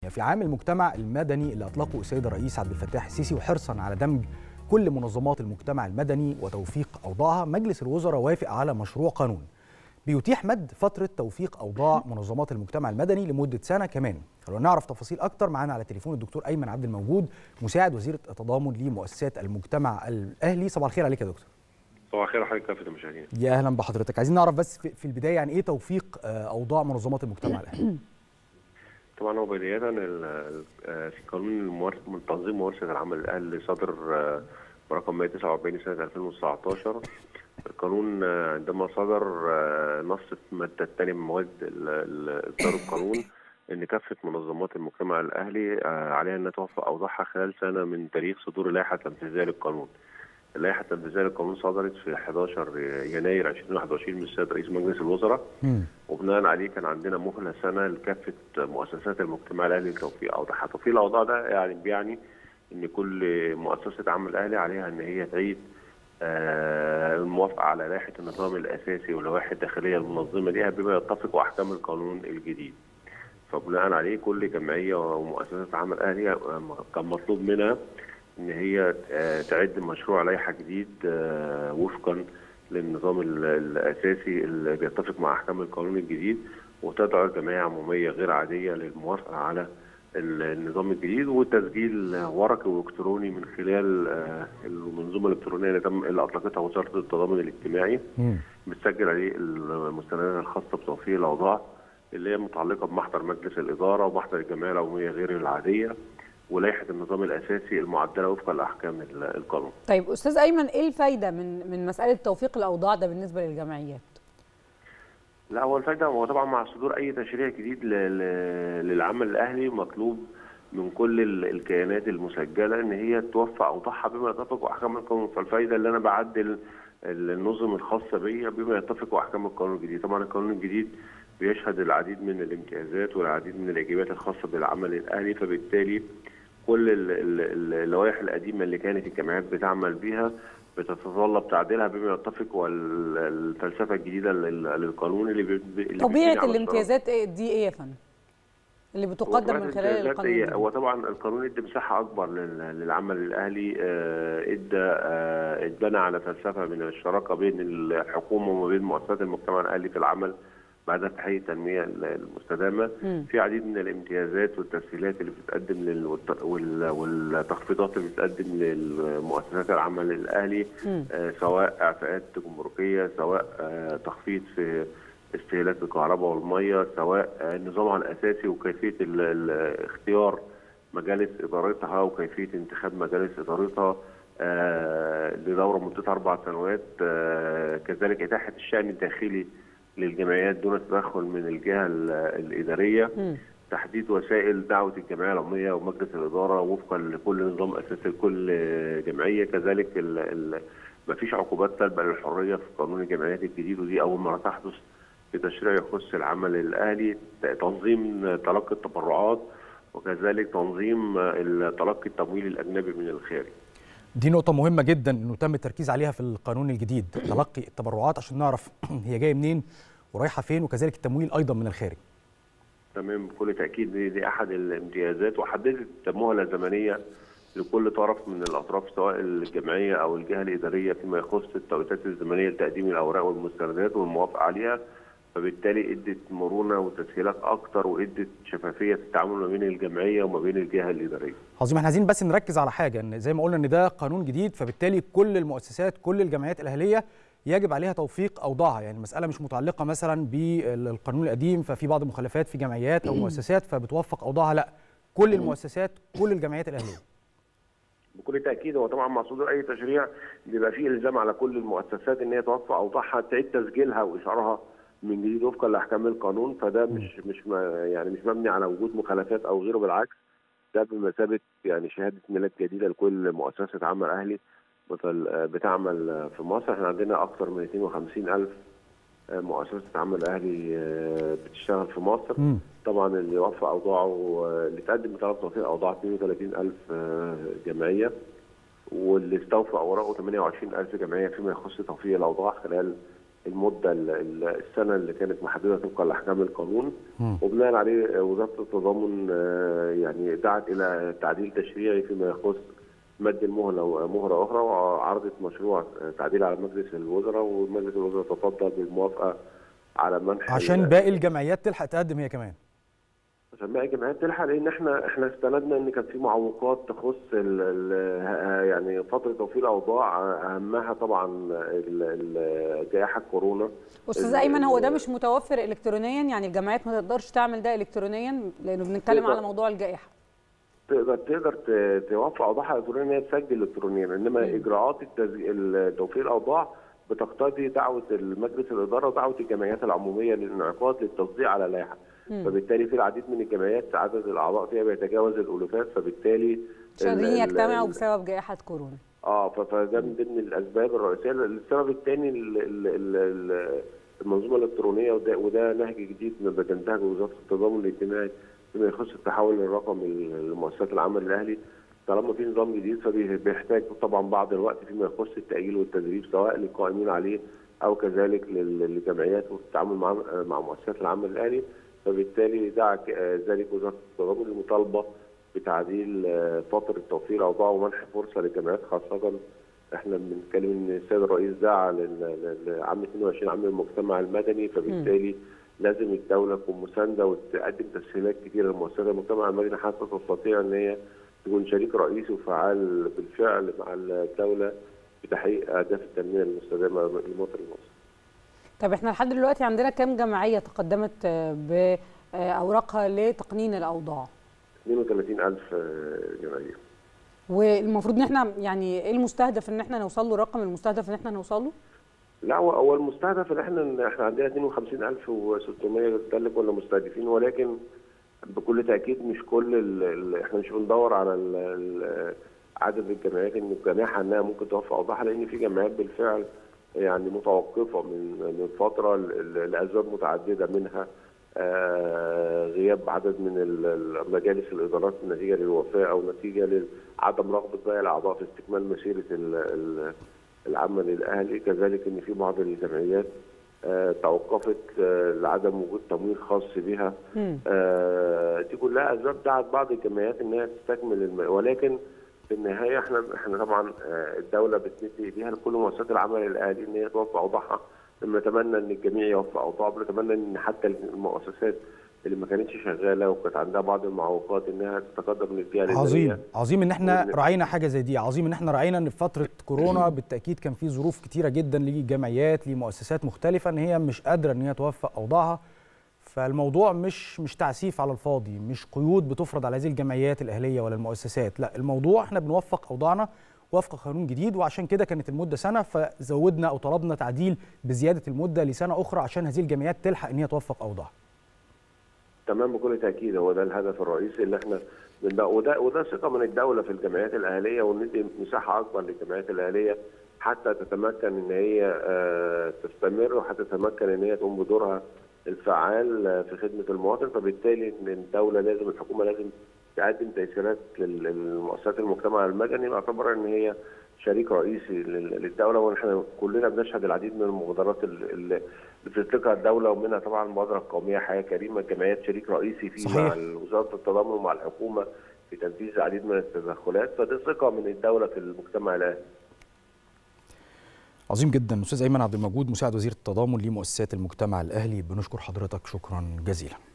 في عام المجتمع المدني اللي اطلقه السيد الرئيس عبد الفتاح السيسي وحرصا على دمج كل منظمات المجتمع المدني وتوفيق اوضاعها مجلس الوزراء وافق على مشروع قانون بيتيح مد فتره توفيق اوضاع منظمات المجتمع المدني لمده سنه كمان خلونا نعرف تفاصيل اكتر معانا على تليفون الدكتور ايمن عبد الموجود مساعد وزير التضامن لمؤسسات المجتمع الاهلي صباح الخير عليك يا دكتور صباح الخير حضرتك كافه المشاهدين يا اهلا بحضرتك عايزين نعرف بس في البدايه يعني ايه توفيق اوضاع منظمات المجتمع الاهلي طبعا هو بدايه في قانون من تنظيم ممارسه العمل الاهلي صدر برقم 149 سنه 2019 القانون عندما صدر نص الماده الثانيه من مواد اصدار القانون ان كافه منظمات المجتمع الاهلي عليها انها توفق اوضاعها خلال سنه من تاريخ صدور اللائحه التنفيذيه للقانون. اللائحه التنفيذيه للقانون صدرت في 11 يناير 2021 من السيد رئيس مجلس الوزراء وبناء عليه كان عندنا مهله سنه لكافه مؤسسات المجتمع الاهلي لتوفيق اوضاعها. توفيق الاوضاع ده يعني بيعني ان كل مؤسسه عمل اهلي عليها ان هي تعيد الموافقه على لائحه النظام الاساسي واللوائح الداخليه المنظمه ليها بما يتفق احكام القانون الجديد. فبناء عليه كل جمعيه ومؤسسه عمل اهلي كان مطلوب منها ان هي تعد مشروع لائحه جديد وفقا للنظام الاساسي اللي بيتفق مع احكام القانون الجديد وتدعو الجمعيه عموميه غير عاديه للموافقه على النظام الجديد وتسجيل ورقي والكتروني من خلال المنظومه الالكترونيه اللي تم اللي اطلقتها وزاره التضامن الاجتماعي بتسجل عليه المستندات الخاصه بتوفير الاوضاع اللي هي متعلقه بمحضر مجلس الاداره ومحضر الجمعيه العموميه غير العاديه ولائحه النظام الاساسي المعدله وفقا لاحكام القانون. طيب استاذ ايمن ايه الفايده من من مساله توفيق الاوضاع ده بالنسبه للجمعيات؟ لا هو الفايده هو طبعا مع صدور اي تشريع جديد للعمل الاهلي مطلوب من كل الكيانات المسجله ان هي توفق اوضاعها بما يتفق احكام القانون فالفايده اللي انا بعدل النظم الخاصه بيا بما يتفق احكام القانون الجديد طبعا القانون الجديد بيشهد العديد من الامتيازات والعديد من الاجابات الخاصه بالعمل الاهلي فبالتالي كل اللوائح القديمه اللي كانت الجمعيات بتعمل بيها بتتطلب تعديلها بما يتفق والفلسفه الجديده للقانون اللي, بي... اللي طبيعه الامتيازات دي ايه يا فندم؟ اللي بتقدم من خلال القانون هو طبعا القانون ادى مساحه اكبر للعمل الاهلي ادى اتبنى على فلسفه من الشراكه بين الحكومه وما بين مؤسسات المجتمع الاهلي في العمل بعد تحقيق التنميه المستدامه م. في عديد من الامتيازات والتسهيلات اللي بتتقدم لل... والتخفيضات اللي بتتقدم للمؤسسات العمل الاهلي آه سواء اعفاءات جمركيه سواء آه تخفيض في استهلاك الكهرباء والميه سواء آه نظامها الاساسي وكيفيه ال... ال... اختيار مجالس ادارتها وكيفيه انتخاب مجالس ادارتها آه لدوره مدتها اربع سنوات آه كذلك اتاحه الشان الداخلي للجمعيات دون تدخل من الجهه الاداريه م. تحديد وسائل دعوه الجمعيه العموميه ومجلس الاداره وفقا لكل نظام اساسي لكل جمعيه كذلك ما فيش عقوبات سلبه للحريه في قانون الجمعيات الجديد ودي اول مره تحدث في تشريع يخص العمل الاهلي تنظيم تلقي التبرعات وكذلك تنظيم تلقي التمويل الاجنبي من الخارج دي نقطة مهمة جدا انه تم التركيز عليها في القانون الجديد تلقي التبرعات عشان نعرف هي جاية منين ورايحة فين وكذلك التمويل ايضا من الخارج. تمام بكل تأكيد دي, دي احد الامتيازات وحددت مهلة زمنية لكل طرف من الاطراف سواء الجمعية او الجهة الادارية فيما يخص التوقيتات الزمنية لتقديم الاوراق والمستندات والموافقة عليها فبالتالي ادت مرونه وتسهيلات اكتر وادت شفافيه في التعامل ما بين الجمعيه وما بين الجهه الاداريه. عظيم احنا عايزين بس نركز على حاجه ان زي ما قلنا ان ده قانون جديد فبالتالي كل المؤسسات كل الجمعيات الاهليه يجب عليها توفيق اوضاعها يعني المساله مش متعلقه مثلا بالقانون القديم ففي بعض المخالفات في جمعيات او مؤسسات فبتوفق اوضاعها لا كل المؤسسات كل الجمعيات الاهليه. بكل تاكيد هو طبعا مع صدور اي تشريع بيبقى فيه الزام على كل المؤسسات ان هي توفق اوضاعها تعيد تسجيلها واشعارها من جديد وفقا لاحكام القانون فده مش مش يعني مش مبني على وجود مخالفات او غيره بالعكس ده بمثابه يعني شهاده ميلاد جديده لكل مؤسسه عمل اهلي بتعمل في مصر احنا عندنا اكثر من 250 الف مؤسسه عمل اهلي بتشتغل في مصر م. طبعا اللي وفى اوضاعه اللي تقدم بطلب توفير اوضاع 32 الف جمعيه واللي استوفى اوراقه 28 الف جمعيه فيما يخص توفير الاوضاع خلال المده السنه اللي كانت محدده طبقا لاحكام القانون وبناء عليه وزاره التضامن يعني دعت الى تعديل تشريعي فيما يخص مد المهله ومهره اخرى وعرضت مشروع تعديل على مجلس الوزراء ومجلس الوزراء تفضل بالموافقه على منح عشان باقي الجمعيات تلحق تقدم هي كمان عشان باقي الجمعيات تلحق لان احنا احنا استندنا ان كان في معوقات تخص ال ال يعني فتره توفير الاوضاع اهمها طبعا جائحه كورونا استاذ ايمن هو ده مش متوفر الكترونيا يعني الجمعيات ما تقدرش تعمل ده الكترونيا لانه بنتكلم على موضوع الجائحه تقدر تقدر توفر اوضاعها الكترونيا ان هي تسجل الكترونيا انما م. اجراءات توفير الاوضاع بتقتضي دعوه المجلس الاداره ودعوه الجمعيات العموميه للانعقاد للتصديق على لائحه فبالتالي في العديد من الجمعيات عدد الاعضاء فيها بيتجاوز الالوفات فبالتالي مش قادرين يجتمعوا بسبب جائحه كورونا اه فده من ضمن الاسباب الرئيسيه السبب الثاني المنظومه الالكترونيه وده, وده نهج جديد بتنتهجه وزاره التضامن الاجتماعي فيما يخص التحول الرقمي لمؤسسات العمل الاهلي طالما في نظام جديد فبيحتاج طبعا بعض الوقت فيما يخص التاهيل والتدريب سواء للقائمين عليه او كذلك للجمعيات والتعامل مع مع مؤسسات العمل الاهلي فبالتالي دعا ذلك وزاره التضامن المطالبه بتعديل فتره توفير اوضاع ومنح فرصه للجمعيات خاصه احنا بنتكلم ان السيد الرئيس دعا لعام 22 عام المجتمع المدني فبالتالي لازم الدوله تكون مسانده وتقدم تسهيلات كثيره لمؤسسات المجتمع المدني حتى تستطيع ان هي تكون شريك رئيسي وفعال بالفعل مع الدوله في تحقيق اهداف التنميه المستدامه للمواطن المصري. طب احنا لحد دلوقتي عندنا كام جمعيه تقدمت باوراقها لتقنين الاوضاع؟ 32000 جمعيه. والمفروض ان احنا يعني ايه المستهدف ان احنا نوصل له الرقم المستهدف ان احنا نوصل له؟ لا هو هو المستهدف ان احنا احنا عندنا 52600 ده اللي كنا مستهدفين ولكن بكل تاكيد مش كل ال ال احنا مش بندور على ال ال عدد الجمعيات ان جميعها انها ممكن توفي اوضاعها لان في جمعيات بالفعل يعني متوقفه من من فتره لاسباب متعدده منها آه غياب عدد من مجالس الادارات نتيجه للوفاه او نتيجه لعدم رغبه باقي الاعضاء في استكمال مسيره العمل الاهلي كذلك ان في بعض الجمعيات آه توقفت آه لعدم وجود تمويل خاص بها آه دي كلها اسباب دعت بعض الجمعيات انها تستكمل الم... ولكن في النهايه احنا احنا طبعا الدوله بتمد ايديها لكل مؤسسات العمل الاهلي ان هي توفي اوضاعها نتمنى ان الجميع يوفي اوضاعهم نتمنى ان حتى المؤسسات اللي ما كانتش شغاله وكانت عندها بعض المعوقات انها تتقدم للجهه عظيم عظيم ان احنا راعينا حاجه زي دي عظيم ان احنا راعينا ان في فتره كورونا بالتاكيد كان في ظروف كتيره جدا لجمعيات لمؤسسات مختلفه ان هي مش قادره ان هي توفق اوضاعها فالموضوع مش مش تعسيف على الفاضي مش قيود بتفرض على هذه الجمعيات الاهليه ولا المؤسسات لا الموضوع احنا بنوفق اوضاعنا وفق قانون جديد وعشان كده كانت المده سنه فزودنا او طلبنا تعديل بزياده المده لسنه اخرى عشان هذه الجمعيات تلحق ان هي توفق اوضاعها تمام بكل تاكيد هو ده الهدف الرئيسي اللي احنا وده وده ثقه من الدوله في الجمعيات الاهليه وندي مساحه اكبر للجمعيات الاهليه حتى تتمكن ان هي تستمر وحتى تتمكن ان هي تقوم بدورها الفعال في خدمه المواطن فبالتالي ان الدوله لازم الحكومه لازم تقدم تيسيرات للمؤسسات المجتمع المدني باعتبار ان هي شريك رئيسي للدوله ونحن كلنا بنشهد العديد من المبادرات اللي بتطلقها الدوله ومنها طبعا المبادره القوميه حياه كريمه الجمعيات شريك رئيسي فيه صحيح. مع وزاره التضامن ومع الحكومه في تنفيذ العديد من التدخلات فدي ثقه من الدوله في المجتمع الاهلي. عظيم جدا استاذ ايمن عبد الموجود مساعد وزير التضامن لمؤسسات المجتمع الاهلي بنشكر حضرتك شكرا جزيلا.